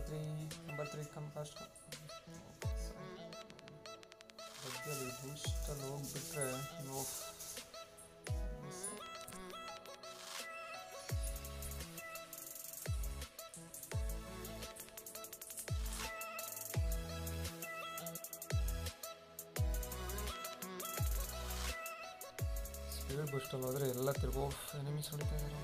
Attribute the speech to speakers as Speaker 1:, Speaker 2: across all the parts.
Speaker 1: Three number three come fast ಬಗ್ಗಲ್ಲಿ ಬೂಸ್ಟಲ್ಲಿ ಹೋಗ್ಬಿಟ್ರೆ ನೋ ಸ್ಪೀಡ್ ಬೂಸ್ಟಲ್ಲಿ ಹೋದರೆ ಎಲ್ಲ ತಿರ್ಗೋ ಎನಿಮೀಸ್ ಹೊಡಿತಾ ಇದ್ದಾರೆ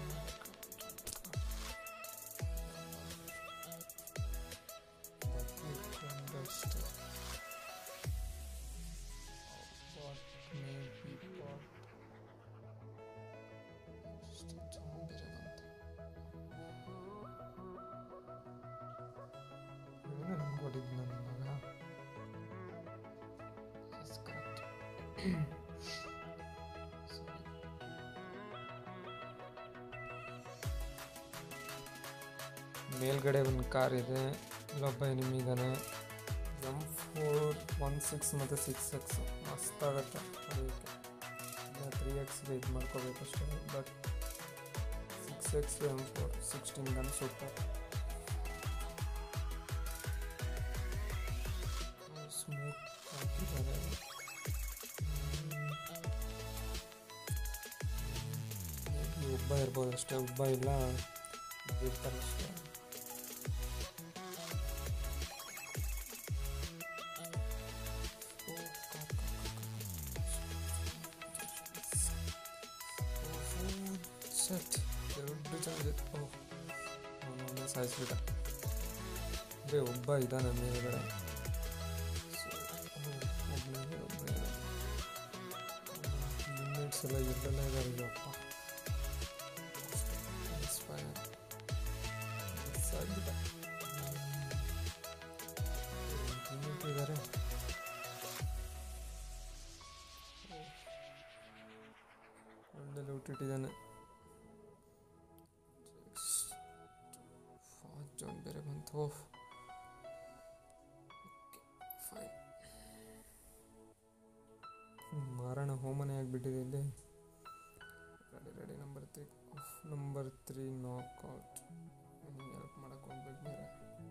Speaker 1: ಬಗ್ಗೆ ಇಟ್ಕೊಂಡಷ್ಟೇ What may be what? ಎಷ್ಟು ಚೆನ್ನಾಗಿದೆ ಬಂತು. ಇವನೇ ನನ್ಗೆ ಹೊಡಿದ್ ನನ್ನ ಮಗ Yes, correct. Sorry. ಮೇಲ್ಗಡೆ ಒಂದು ಕಾರ್ ಇದೆ ಇಲ್ಲೊಬ್ಬ ಎನಿಮಿ ಇದ್ದಾನೆ ಎಮ್ ಫೋರ್ ಒನ್ ಸಿಕ್ಸ್ ಮತ್ತು ಸಿಕ್ಸ್ ಎಕ್ಸ್ ಮಸ್ತಾಗತ್ತೆ ಹೊಡೆಯೋಕ್ಕೆ ಇನ್ನು ತ್ರೀ ಎಕ್ಸ್ಗೆ ಇದು ಮಾಡ್ಕೋಬೇಕಷ್ಟೇ but six X M four sixteen gun super smooth ಹಾಕಿದ್ದಾರೆ Maybe ಒಬ್ಬ ಇರ್ಬೋದು ಅಷ್ಟೇ ಒಬ್ಬ ಇಲ್ಲ ಇರ್ತಾರೆ ಅಷ್ಟೇ ಶಟ್ ಎರಡು ಜನ ಇದೆ ಓ ಅವನವನ್ನೇ ಸಾಯಿಸ್ಬಿಟ್ಟ ಅದೇ ಒಬ್ಬ ಇದ್ದಾನೆ ಮೇಲ್ಗಡೆ ಒಬ್ಬನಿಗೆ ಒಬ್ಬ ಮಿನಿಟ್ಸ್ ಎಲ್ಲ ಎಲ್ಲೆಲ್ಲ ಇದ್ದಾರೆ ಇಲ್ಲಪ್ಪ Inspire. Miss ಆಗ್ಬಿಟ್ಟ ಟೀಮೇಟ್ ಇದ್ದಾರೆ ಒಳ್ಳೆ ಲೂಟ್ ಇಟ್ಟಿದ್ದಾನೆ ಫಾಸ್ಟ್ ಜೋನ್ ಬೇರೆ ಬಂತು ಓಹ್ ಫೈನ್ ಮಾರಣ ಹೋಮನೆ ಆಗಿಬಿಟ್ಟಿದೆ ಇಲ್ಲಿ ready ready number three number three knock out ನಿಮಗೆ ಹೆಲ್ಪ್ ಮಾಡೋಕ್ಕೆ ಹೋಗ್ಬೇಕು ಬೇರೆ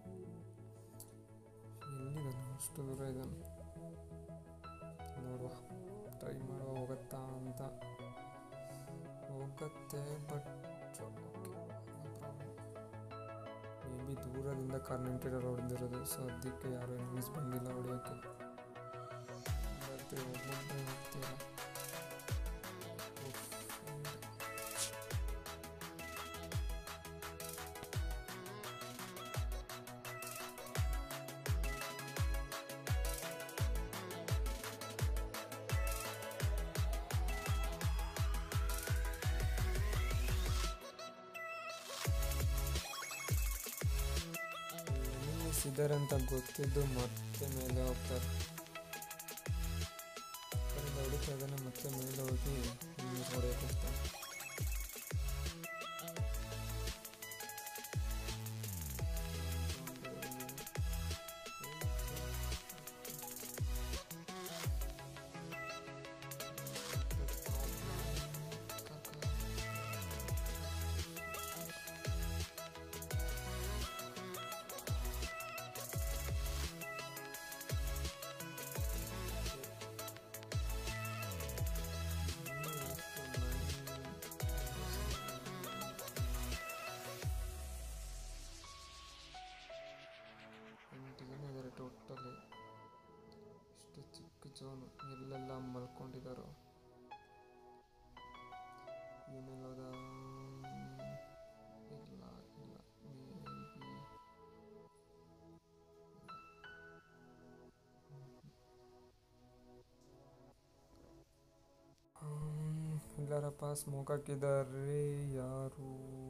Speaker 1: ಎಲ್ಲಿದ್ದಾನೆ ಅಷ್ಟು ದೂರ ಇದ್ದಾನೆ ನೋಡುವ ಟ್ರೈ ಮಾಡುವ ಹೋಗತ್ತಾ ಅಂತ ಹೋಗತ್ತೆ ಬಟ್ ಮೇ ಬಿ ದೂರದಿಂದ ಕಾರ್ನೆಂಟೆಡ್ ಹೊಡೆದಿರೋದು ಸೊ ಅದಕ್ಕೆ ಯಾರು ಎನಿಮೀಸ್ ಬಂದಿಲ್ಲ ಹೊಡೆಯೋಕ್ಕೆ ಮತ್ತೆ ಒಬ್ಬೊಬ್ಬರೇ ಹೋಗ್ತೀರಾ ಉಫ್, ಹಿಂಗೆ. ಎನಿಮೀಸ್ ಇದ್ದಾರೆ ಅಂತ ಗೊತ್ತಿದ್ದು ಮತ್ತೆ ಮೇಲೆ ಹೋಗ್ತಾರೆ ಕಡೆಯಿಂದ ಹೊಡಿತಾ ಇದ್ದಾನೆ ಮತ್ತೆ ಮೇಲೆ ಹೋಗಿ ಎನಿಮೀಸ್ ಹೊಡೆಯಕ್ಕೆ ಹೋಗ್ತಾನೆ ಎಂಟು ಜನ ಇದ್ದಾರೆ ಟೋಟಲಿ ಇಷ್ಟು ಚಿಕ್ಕ ಜೋನು ಎಲ್ಲೆಲ್ಲ ಮಲ್ಕೊಂಡಿದ್ದಾರೋ ಇವನೆಲ್ಲೋದ ಇಲ್ಲ ಇಲ್ಲ ಮೇಬಿ ಇಲ್ಲಾರಪ್ಪ ಸ್ಮೋಕ್ ಹಾಕಿದ್ದಾರೆ ಯಾರು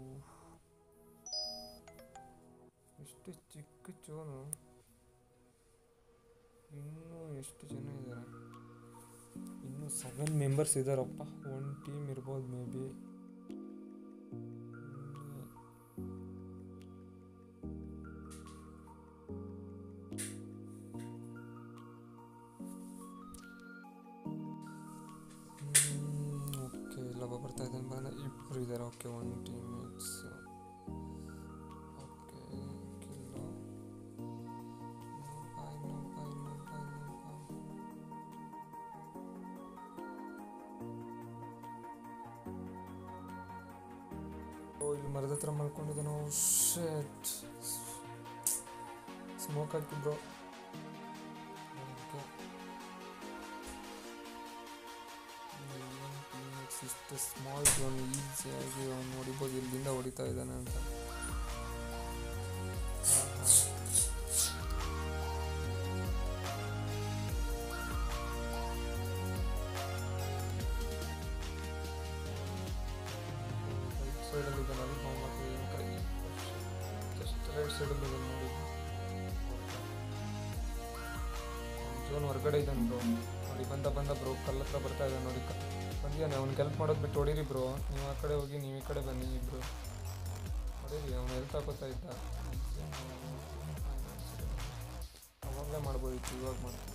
Speaker 1: ಎಷ್ಟು ಚಿಕ್ಕ ಚೋನು ಇನ್ನೂ ಎಷ್ಟು ಜನ ಇದ್ದಾರೆ ಇನ್ನೂ ಸೆವೆನ್ ಮೆಂಬರ್ಸ್ ಇದ್ದಾರಪ್ಪ ಒನ್ ಟೀಮ್ ಇರ್ಬೋದು ಮೇ ಬಿ ಓಕೆ ಇಲ್ಲೊಬ್ಬ ಬರ್ತಾ ಇದ್ದಾನೆ ಬಂದ ಇಬ್ಬರು ಇದ್ದಾರೆ okay one teammates okay kill ಮರದ ಹತ್ರ ಮಲ್ಕೊಂಡಿದ್ದಾನೋ ಶೇಟ್ ಸ್ಮೋಕ್ ಹಾಕಿಬ್ರು ಇಷ್ಟು ಸ್ಮಾಲ್ ಡ್ರೋನ್ ಈಸಿಯಾಗಿ ಅವ್ನು ಹೊಡಿಬೋದು ಇಲ್ಲಿಂದ ಹೊಡಿತಾ ಇದ್ದಾನೆ ಅಂತ ಆಹಾ. ರೈಟ್ ಸೈಡಲ್ಲಿ ಇದ್ದಾನಲ್ಲ ನಾವು ಮತ್ತೆ ಏನು ಕೈ ಜಸ್ಟ್ ರೈಟ್ ಸೈಡಲ್ಲಿ ಇದ್ದಾನೆ ನೋಡಿ ಜೋನ್ ಹೊರಗಡೆ ಇದ್ದಾನೆ ಬ್ರೋ ನೋಡಿ ಬಂದ ಬಂದ ಬ್ರೋ ಕಲ್ಲ ಹತ್ರ ಬರ್ತಾ ಇದ್ದಾನೆ ನೋಡಿ ಕ- ಬಂದಿದ್ದಾನೆ ಅವ್ನಿಗೆ ಹೆಲ್ಪ್ ಮಾಡೋದು ಬಿಟ್ಟು ಹೊಡೀರಿ ಬ್ರೋ ನೀವು ಆ ಕಡೆ ಹೋಗಿ ನೀವು ಈ ಕಡೆ ಬನ್ನಿ ಇಬ್ರು ಹೊಡೀರಿ ಅವ್ನು ಹೆಲ್ಪ್ ಹಾಕೋತಾ ಇದ್ದ ಅವಾಗಲೇ ಮಾಡ್ಬೋದಿತ್ತು ಇವಾಗ ಮಾಡ್ತೀನಿ